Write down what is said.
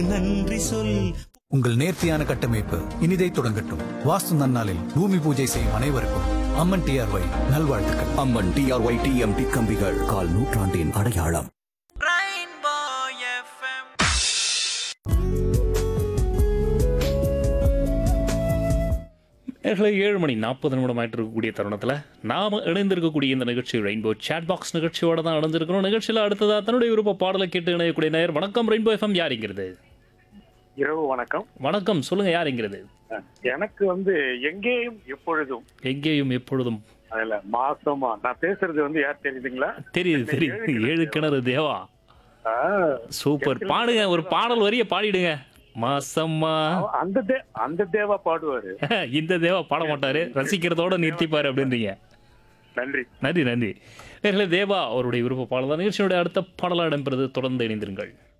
நன்றி சொல் உங்கள் நேர்த்தியான கட்டமைப்பு இனிதை தொடங்கட்டும் வாஸ்து நன்னாளில் பூமி பூஜை செய்யும் அனைவருக்கும் அம்மன் டிஆர்ஒய் நல்வாழ்த்துக்கள் அம்மன் டிஆர்ஒய் டிஎம்டி கம்பிகள் கால் நூற்றாண்டின் அடையாளம் நேர்களை ஏழு மணி நாற்பது நிமிடம் ஆயிட்டு இருக்கக்கூடிய தருணத்தில் நாம் இணைந்திருக்கக்கூடிய இந்த நிகழ்ச்சி ரெயின்போ சேட் பாக்ஸ் நிகழ்ச்சியோட தான் இணைஞ்சிருக்கிறோம் நிகழ்ச்சியில் அடுத்ததாக தன்னுடைய விருப்ப பாடலை கேட்டு இணையக்கூடிய நேயர் வணக்கம் ரெயின்போ எஃப்எம் யாருங்கிறது இரவு வணக்கம் வணக்கம் சொல்லுங்க யாருங்கிறது எனக்கு வந்து எங்கேயும் எப்பொழுதும் எங்கேயும் எப்பொழுதும் அதுல மாசமா நான் பேசுறது வந்து யார் தெரியுதுங்களா தெரியுது தெரியுது ஏழு கிணறு தேவா ஆ, சூப்பர் பாடுங்க ஒரு பாடல் வரிய பாடிடுங்க மாசம்மா அந்த தே அந்த தேவா பாடுவாரு இந்த தேவா பாட மாட்டாரு ரசிக்கிறதோட நிறுத்திப்பாரு அப்படின்றீங்க நன்றி நன்றி நன்றி நேர்களே தேவா அவருடைய விருப்ப பாடல் தான் நிகழ்ச்சியோட அடுத்த பாடலாக இடம்பெறுது தொடர்ந்து இணைந்திருங்கள்